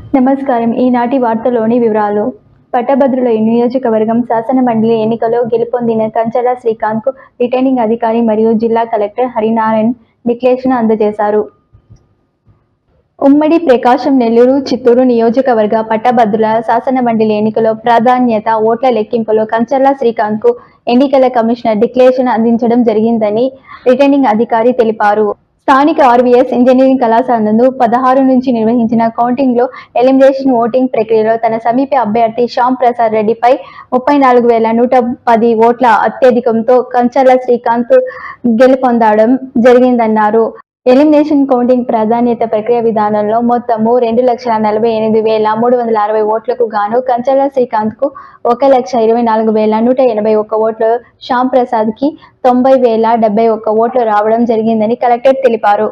నమస్కారం ఈనాటి వార్తలోని వివరాలు పట్టభద్రుల నియోజకవర్గం శాసన మండలి ఎన్నికలో గెలుపొందిన కంచల శ్రీకాంత్కు రిటర్నింగ్ అధికారి మరియు జిల్లా కలెక్టర్ హరినారాయణ్ డిక్లేషన్ అందజేశారు ఉమ్మడి ప్రకాశం నెల్లూరు చిత్తూరు నియోజకవర్గ పట్టభద్రుల శాసన మండలి ఎన్నికలో ప్రాధాన్యత ఓట్ల లెక్కింపులో కంచర్ల శ్రీకాంత్ కు ఎన్నికల కమిషనర్ డిక్లేషన్ అందించడం జరిగిందని రిటర్నింగ్ అధికారి తెలిపారు స్థానిక ఆర్వీఎస్ ఇంజనీరింగ్ కళాశాల నందు పదహారు నుంచి నిర్వహించిన కౌంటింగ్ లో ఎలిమినేషన్ ఓటింగ్ ప్రక్రియలో తన సమీప అభ్యర్థి శ్యామ్ ప్రసాద్ రెడ్డిపై ముప్పై నాలుగు వేల నూట పది ఓట్ల అత్యధికంతో కంచర్ల శ్రీకాంత్ గెలుపొందడం జరిగిందన్నారు ఎలిమినేషన్ కౌంటింగ్ ప్రాధాన్యత ప్రక్రియ విధానంలో మొత్తము రెండు లక్షల నలభై ఎనిమిది వేల మూడు వందల అరవై ఓట్లకు గాను కంచర్ల శ్రీకాంత్ కు ఒక లక్ష ఇరవై నాలుగు వేల నూట ఎనభై ఒక్క ఓట్లు శ్యామ్ ప్రసాద్ కి తొంభై వేల డెబ్బై ఒక్క ఓట్లు రావడం జరిగిందని కలెక్టర్ తెలిపారు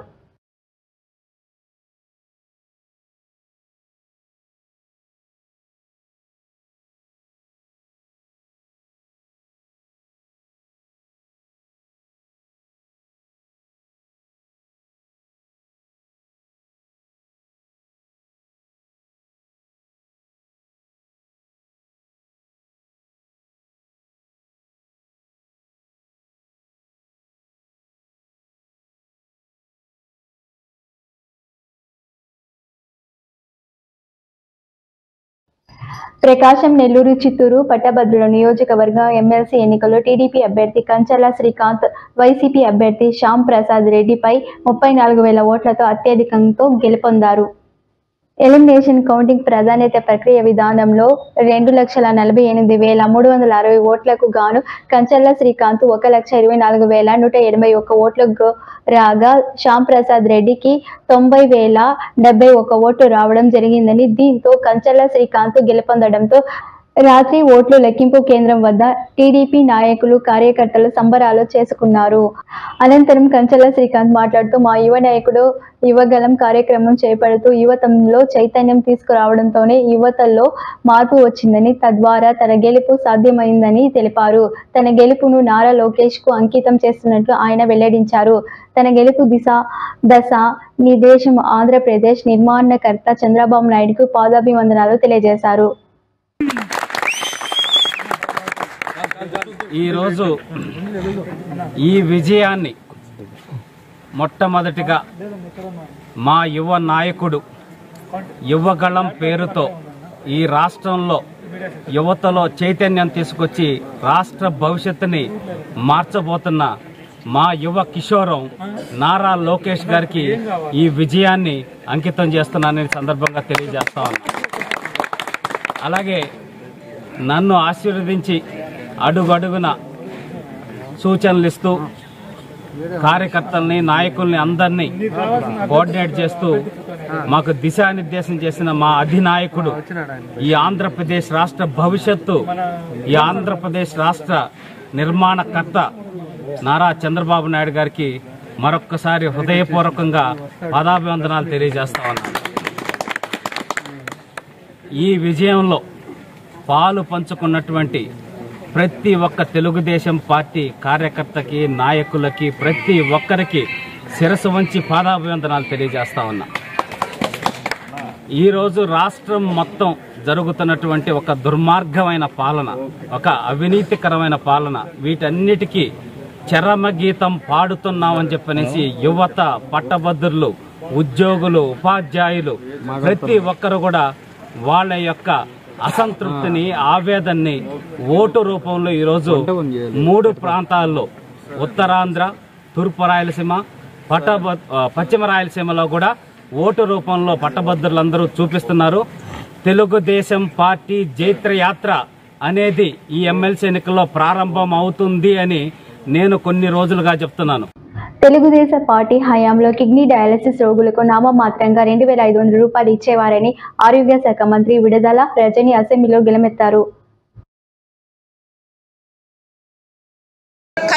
ప్రకాశం నెల్లూరు చిత్తూరు పట్టభద్రుల నియోజకవర్గ ఎమ్మెల్సీ ఎన్నికల్లో టీడీపీ అభ్యర్థి కంచర్ల శ్రీకాంత్ వైసీపీ అభ్యర్థి శ్యామ్ ప్రసాద్ రెడ్డిపై ముప్పై నాలుగు వేల ఓట్లతో అత్యధికంతో గెలుపొందారు ఎలిమినేషన్ కౌంటింగ్ ప్రాధాన్యత ప్రక్రియ విధానంలో రెండు లక్షల నలభై ఎనిమిది వేల మూడు వందల అరవై ఓట్లకు గాను కంచర్ల శ్రీకాంత్ ఒక లక్ష ఇరవై నాలుగు వేల నూట ఎనభై ఒక్క ఓట్లకు రాగా శ్యామ్ ప్రసాద్ రెడ్డికి తొంభై వేల డెబ్బై ఒక్క ఓట్లు రావడం జరిగిందని దీంతో కంచర్ల శ్రీకాంత్ గెలుపొందడంతో రాత్రి ఓట్లు లెక్కింపు కేంద్రం వద్ద టీడీపీ నాయకులు కార్యకర్తలు సంబరాలు చేసుకున్నారు అనంతరం కంచల శ్రీకాంత్ మాట్లాడుతూ మా యువ నాయకుడు యువగలం కార్యక్రమం చేపడుతూ యువతంలో చైతన్యం తీసుకురావడంతోనే యువతలో మార్పు వచ్చిందని తద్వారా తన గెలుపు సాధ్యమైందని తెలిపారు తన గెలుపును నారా లోకేష్ కు అంకితం చేస్తున్నట్లు ఆయన వెల్లడించారు తన గెలుపు దిశ దశ నిర్దేశం ఆంధ్రప్రదేశ్ నిర్మాణకర్త చంద్రబాబు నాయుడుకు పాదాభివందనాలు తెలియజేశారు ఈరోజు ఈ విజయాన్ని మొట్టమొదటిగా మా యువ నాయకుడు యువగళం పేరుతో ఈ రాష్ట్రంలో యువతలో చైతన్యం తీసుకొచ్చి రాష్ట్ర భవిష్యత్తుని మార్చబోతున్న మా యువ కిషోరం నారా లోకేష్ గారికి ఈ విజయాన్ని అంకితం చేస్తున్నానని సందర్భంగా తెలియజేస్తా ఉన్నా అలాగే నన్ను ఆశీర్వదించి అడుగడుగున సూచనలు ఇస్తూ కార్యకర్తల్ని నాయకుల్ని అందరినీ కోఆర్డినేట్ చేస్తూ మాకు దిశానిర్దేశం చేసిన మా అధినాయకుడు ఈ ఆంధ్రప్రదేశ్ రాష్ట్ర భవిష్యత్తు ఈ ఆంధ్రప్రదేశ్ రాష్ట్ర నిర్మాణకర్త నారా చంద్రబాబు నాయుడు గారికి మరొక్కసారి హృదయపూర్వకంగా పదాభివందనాలు తెలియజేస్తా ఉన్నాను ఈ విజయంలో పాలు పంచుకున్నటువంటి ప్రతి ఒక్క తెలుగుదేశం పార్టీ కార్యకర్తకి నాయకులకి ప్రతి ఒక్కరికి శిరసు వంచి పాదాభివందనాలు తెలియజేస్తా ఉన్నా ఈరోజు రాష్ట్రం మొత్తం జరుగుతున్నటువంటి ఒక దుర్మార్గమైన పాలన ఒక అవినీతికరమైన పాలన వీటన్నిటికీ చరమగీతం పాడుతున్నామని చెప్పనేసి యువత పట్టభద్రులు ఉద్యోగులు ఉపాధ్యాయులు ప్రతి ఒక్కరు కూడా వాళ్ళ యొక్క అసంతృప్తిని ఆవేదన్ని ఓటు రూపంలో ఈరోజు మూడు ప్రాంతాల్లో ఉత్తరాంధ్ర తూర్పు రాయలసీమ పట్టభ ఆ, పశ్చిమ రాయలసీమలో కూడా ఓటు రూపంలో పట్టభద్రులందరూ చూపిస్తున్నారు తెలుగుదేశం పార్టీ జైత్ర యాత్ర అనేది ఈ ఎమ్మెల్సీ ఎన్నికల్లో ప్రారంభం అవుతుంది అని నేను కొన్ని రోజులుగా చెప్తున్నాను తెలుగుదేశం పార్టీ హయాంలో కిడ్నీ డయాలసిస్ రోగులకు నామమాత్రంగా రెండు వేల ఐదు వందల రూపాయలు ఇచ్చేవారని ఆరోగ్య శాఖ మంత్రి విడుదల రజని అసెంబ్లీలో గెలమెత్తారు కనీసం ఆ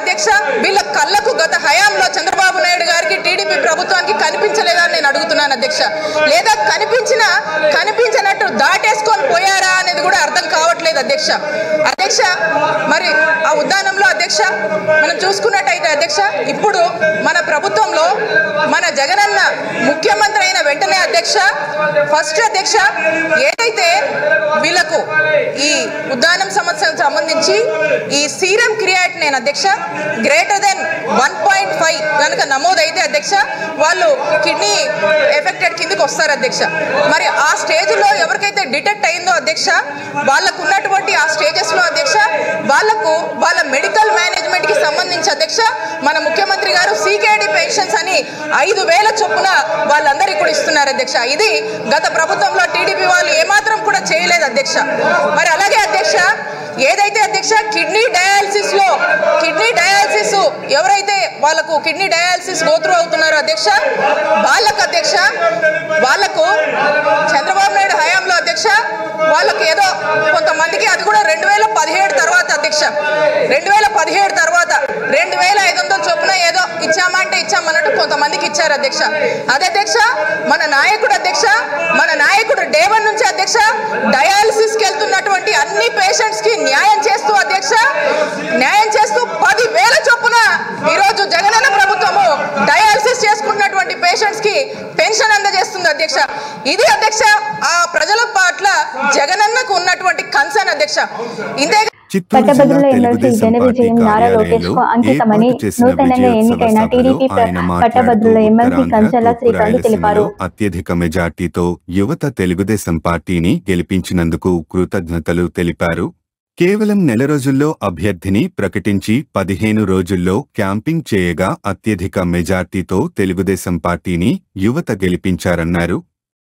అధ్యక్ష వీళ్ళ కళ్ళకు గత హయాంలో చంద్రబాబు నాయుడు గారికి టీడీపీ ప్రభుత్వానికి కనిపించలేదా అని నేను అడుగుతున్నాను అధ్యక్ష లేదా కనిపించినా కనిపించినట్టు దాటేసుకొని పోయారా అనేది కూడా అర్థం కావట్లేదు అధ్యక్ష అధ్యక్ష మరి ఆ ఉద్యానంలో అధ్యక్ష మనం చూసుకున్నట్టయితే అధ్యక్ష ఇప్పుడు మన ప్రభుత్వంలో మన జగనన్న ముఖ్యమంత్రి అయిన వెంటనే అధ్యక్ష ఫస్ట్ అధ్యక్ష ఏదైతే వీళ్ళకు ఈ ఉద్యానం సమస్యకు సంబంధించి ఈ సీరం క్రియాట్ నేను అధ్యక్ష greater than one point five కనుక నమోదైతే అధ్యక్ష వాళ్ళు కిడ్నీ ఎఫెక్టెడ్ కిందకి వస్తారు అధ్యక్ష మరి ఆ స్టేజ్లో ఎవరికైతే డిటెక్ట్ అయిందో అధ్యక్ష వాళ్ళకు ఉన్నటువంటి ఆ స్టేజెస్లో అధ్యక్ష వాళ్ళకు వాళ్ళ మెడికల్ మేనేజ్మెంట్ కి సంబంధించి అధ్యక్ష మన ముఖ్యమంత్రి గారు సీకేడి పెన్షన్స్ అని ఐదు వేల చొప్పున వాళ్ళందరికీ కూడా ఇస్తున్నారు అధ్యక్ష ఇది గత ప్రభుత్వంలో టీడీపీ వాళ్ళు ఏమాత్రం కూడా చేయలేదు అధ్యక్ష మరి అలాగే అధ్యక్ష ఏదైతే అధ్యక్ష కిడ్నీ డయాలసిస్ లో కిడ్నీ డయాలసిస్ ఎవరైతే వాళ్ళకు కిడ్నీ డయాలసిస్ గోత్రు అవుతున్నారో అధ్యక్ష వాళ్ళకు అధ్యక్ష వాళ్ళకు చంద్రబాబు నాయుడు హయాంలో అధ్యక్ష వాళ్ళకు ఏదో కొంతమందికి అది కూడా రెండు వేల పదిహేడు తర్వాత అధ్యక్ష రెండు వేల పదిహేడు తర్వాత రెండు వేల ఐదు వందల చొప్పున ఏదో ఇచ్చామంటే ఇచ్చామన్నట్టు కొంతమందికి ఇచ్చారు అధ్యక్ష అదే అధ్యక్ష మన నాయకుడు అధ్యక్ష మన నాయకుడు డే వన్ నుంచి అధ్యక్ష డయాలసిస్ కి వెళ్తున్నటువంటి అన్ని పేషెంట్స్ కి న్యాయం చేస్తూ అధ్యక్ష న్యాయం చేస్తూ పది వేల చొప్పున ఈరోజు జగనన్న ప్రభుత్వము డయాలసిస్ చేసుకున్నటువంటి పేషెంట్స్ కి పెన్షన్ అందజేస్తుంది అధ్యక్ష ఇది అధ్యక్ష ఆ ప్రజల పట్ల జగనన్నకు ఉన్నటువంటి కన్సర్న్ అధ్యక్ష ఇంతే చిత్తూరు జిల్లా పట్టభద్రుల ఎమ్మెల్సీ తెలుగుదేశం ఘన పార్టీ విజయం నారా లోకేష్ కు కార్యాలయంలో అంకితమని ఏర్పాటు చేసిన నూతనంగా విజయోత్సవ ఎన్నికైన సభలో టీడీపీ ప్ర- ఆయన పట్టభద్రుల మాట్లాడుతూ ఎమ్మెల్సీ ఉత్తరాంధ్ర, కంచర్ల తూర్పు శ్రీకాంత్ తెలిపారు రాయలసీమలో అత్యధిక మెజార్టీతో యువత తెలుగుదేశం పార్టీని గెలిపించినందుకు కృతజ్ఞతలు తెలిపారు కేవలం నెల రోజుల్లో అభ్యర్థిని ప్రకటించి పదిహేను రోజుల్లో క్యాంపింగ్ చేయగా అత్యధిక మెజార్టీతో తెలుగుదేశం పార్టీని యువత గెలిపించారన్నారు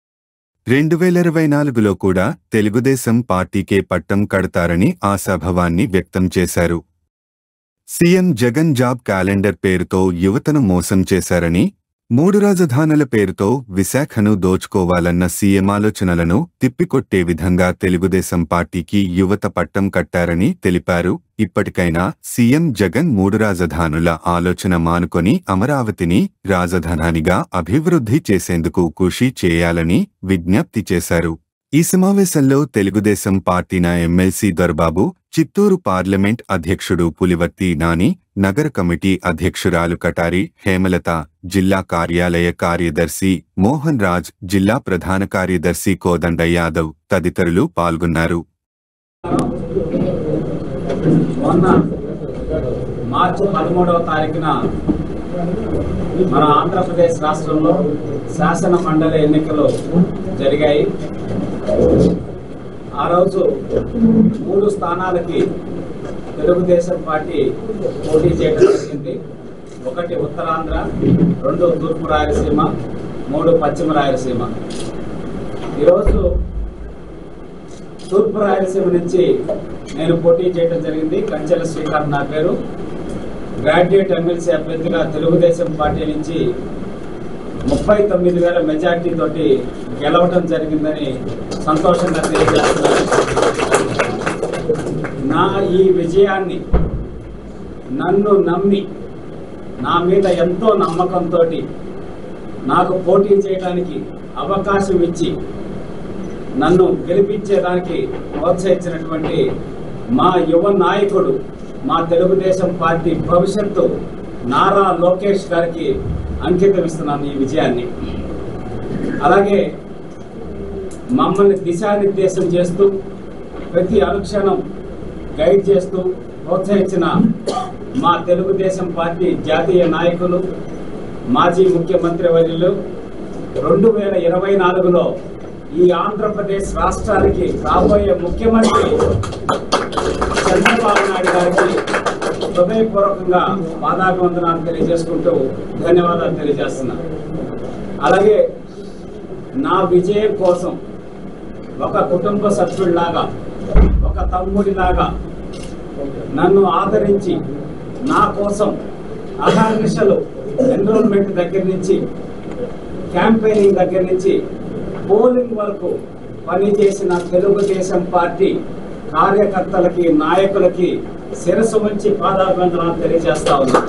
రెండు వేల ఇరవై నాలుగులో కూడా తెలుగుదేశం పార్టీకే పట్టం కడతారని ఆశాభావాన్ని వ్యక్తం చేశారు సీఎం జగన్ జాబ్ క్యాలెండర్ పేరుతో యువతను మోసం చేశారని మూడు రాజధానుల పేరుతో విశాఖను దోచుకోవాలన్న సీఎం ఆలోచనలను తిప్పికొట్టే విధంగా తెలుగుదేశం పార్టీకి యువత పట్టం కట్టారని తెలిపారు ఇప్పటికైనా సీఎం జగన్ మూడు రాజధానుల ఆలోచన మానుకొని అమరావతిని రాజధానిగా అభివృద్ధి చేసేందుకు కృషి చేయాలని విజ్ఞప్తి చేశారు ఈ సమావేశంలో తెలుగుదేశం పార్టీన ఎమ్మెల్సీ దొరబాబు చిత్తూరు పార్లమెంట్ అధ్యక్షుడు పులివర్తి నాని నగర కమిటీ అధ్యక్షురాలు కటారి హేమలత జిల్లా కార్యాలయ కార్యదర్శి మోహన్ రాజ్ జిల్లా ప్రధాన కార్యదర్శి కోదండ యాదవ్ తదితరులు పాల్గొన్నారు మొన్న మార్చి పదమూడవ తారీఖున మన ఆంధ్రప్రదేశ్ రాష్ట్రంలో శాసన మండలి ఎన్నికలు జరిగాయి ఆ రోజు మూడు స్థానాలకి తెలుగుదేశం పార్టీ పోటీ చేయడం జరిగింది ఒకటి ఉత్తరాంధ్ర రెండు తూర్పు రాయలసీమ మూడు పశ్చిమ రాయలసీమ ఈరోజు తూర్పు రాయలసీమ నుంచి నేను పోటీ చేయడం జరిగింది కంచెల శ్రీకాంత్ నా పేరు గ్రాడ్యుయేట్ ఎమ్మెల్సీ అభ్యర్థిగా తెలుగుదేశం పార్టీ నుంచి ముప్పై తొమ్మిది వేల మెజార్టీ తోటి గెలవటం జరిగిందని సంతోషంగా తెలియజేస్తున్నాను నా ఈ విజయాన్ని నన్ను నమ్మి నా మీద ఎంతో నమ్మకంతో నాకు పోటీ చేయడానికి అవకాశం ఇచ్చి నన్ను గెలిపించేదానికి ప్రోత్సహించినటువంటి మా యువ నాయకుడు మా తెలుగుదేశం పార్టీ భవిష్యత్తు నారా లోకేష్ గారికి అంకితం ఇస్తున్నాను ఈ విజయాన్ని అలాగే మమ్మల్ని దిశానిర్దేశం చేస్తూ ప్రతి అనుక్షణం గైడ్ చేస్తూ ప్రోత్సహించిన మా తెలుగుదేశం పార్టీ జాతీయ నాయకులు మాజీ ముఖ్యమంత్రి వర్యులు రెండు వేల ఇరవై నాలుగులో ఈ ఆంధ్రప్రదేశ్ రాష్ట్రానికి కాబోయే ముఖ్యమంత్రి చంద్రబాబు నాయుడు గారికి హృదయపూర్వకంగా పాదాభివందనాలు తెలియజేసుకుంటూ ధన్యవాదాలు తెలియజేస్తున్నా అలాగే నా విజయం కోసం ఒక కుటుంబ సభ్యుడిలాగా ఒక తమ్ముడిలాగా నన్ను ఆదరించి నా కోసం అహర్నిశలు ఎన్రోల్మెంట్ దగ్గర నుంచి క్యాంపెయినింగ్ దగ్గర నుంచి పోలింగ్ వరకు పనిచేసిన తెలుగుదేశం పార్టీ కార్యకర్తలకి నాయకులకి శిరస్సు ఉంచి పాదాభివందనాలు తెలియజేస్తా ఉన్నాం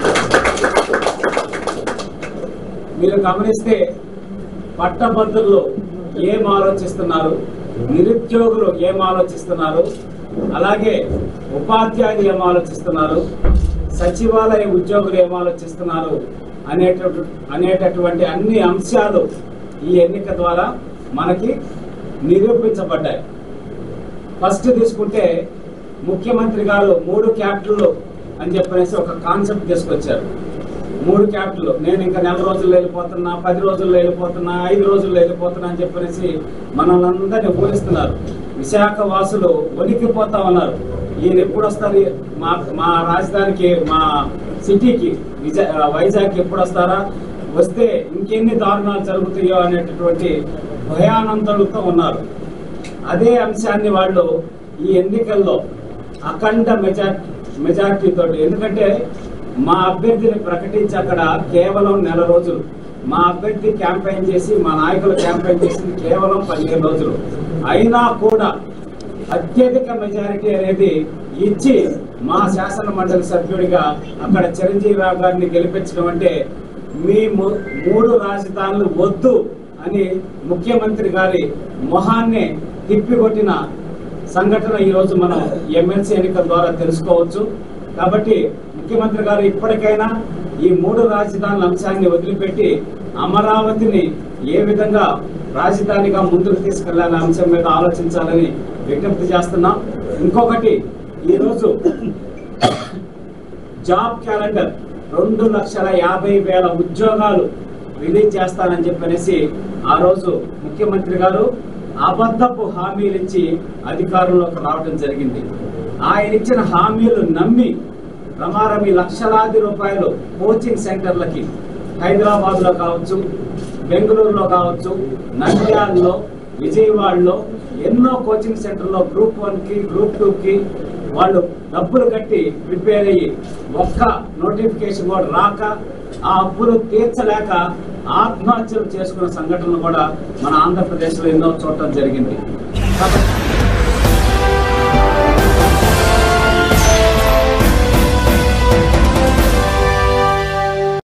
మీరు గమనిస్తే పట్టభద్రులు ఏం ఆలోచిస్తున్నారు నిరుద్యోగులు ఏం ఆలోచిస్తున్నారు అలాగే ఉపాధ్యాయులు ఏం ఆలోచిస్తున్నారు సచివాలయ ఉద్యోగులు ఏం ఆలోచిస్తున్నారు అనేటటు అనేటటువంటి అన్ని అంశాలు ఈ ఎన్నిక ద్వారా మనకి నిరూపించబడ్డాయి ఫస్ట్ తీసుకుంటే ముఖ్యమంత్రి గారు మూడు క్యాపిటల్ అని చెప్పనేసి ఒక కాన్సెప్ట్ తీసుకొచ్చారు మూడు క్యాపిటల్ నేను ఇంకా నెల రోజుల్లో వెళ్ళిపోతున్నా పది రోజుల్లో వెళ్ళిపోతున్నా ఐదు రోజుల్లో వెళ్ళిపోతున్నా అని చెప్పనేసి మనల్ని అందరినీ ఊహిస్తున్నారు విశాఖ వాసులు వణికిపోతా ఉన్నారు ఈయన ఎప్పుడు వస్తారు మా మా రాజధానికి మా సిటీకి విజయ వైజాగ్ ఎప్పుడు వస్తారా వస్తే ఇంకెన్ని దారుణాలు జరుగుతాయో అనేటటువంటి భయానందలతో ఉన్నారు అదే అంశాన్ని వాళ్ళు ఈ ఎన్నికల్లో అఖండ మెజార్టీ మెజార్టీ తోటి ఎందుకంటే మా అభ్యర్థిని ప్రకటించి అక్కడ కేవలం నెల రోజులు మా అభ్యర్థి క్యాంపెయిన్ చేసి మా నాయకులు క్యాంపెయిన్ చేసింది కేవలం పదిహేను రోజులు అయినా కూడా అత్యధిక మెజారిటీ అనేది ఇచ్చి మా శాసన మండలి సభ్యుడిగా అక్కడ చిరంజీవి రావు గారిని గెలిపించడం అంటే మీ ము- మూడు రాజధానులు వద్దు అని ముఖ్యమంత్రి గారి మొహాన్ని తిప్పికొట్టిన సంఘటన ఈ రోజు మనం ఎమ్మెల్సీ ఎన్నికల ద్వారా తెలుసుకోవచ్చు కాబట్టి ముఖ్యమంత్రి గారు ఇప్పటికైనా ఈ మూడు రాజధానుల అంశాన్ని వదిలిపెట్టి అమరావతిని ఏ విధంగా రాజధానిగా ముందుకు తీసుకెళ్లాలనే అంశం మీద ఆలోచించాలని విజ్ఞప్తి చేస్తున్నాం ఇంకొకటి ఈరోజు జాబ్ క్యాలెండర్ రెండు లక్షల యాభై వేల ఉద్యోగాలు రిలీజ్ చేస్తానని చెప్పనేసి ఆ రోజు ముఖ్యమంత్రి గారు అబద్ధపు హామీలు ఇచ్చి అధికారంలోకి రావడం జరిగింది ఆయన ఇచ్చిన హామీలు నమ్మి రమారమి లక్షలాది రూపాయలు కోచింగ్ సెంటర్లకి హైదరాబాద్లో కావచ్చు బెంగళూరులో కావచ్చు నంద్యాలలో విజయవాడలో ఎన్నో కోచింగ్ సెంటర్లో గ్రూప్ వన్కి గ్రూప్ టూకి వాళ్ళు డబ్బులు కట్టి ప్రిపేర్ అయ్యి ఒక్క నోటిఫికేషన్ కూడా రాక ఆ అప్పులు తీర్చలేక ఆత్మహత్యలు చేసుకున్న సంఘటనలు కూడా మన ఆంధ్రప్రదేశ్లో ఎన్నో చూడటం జరిగింది కాబట్టి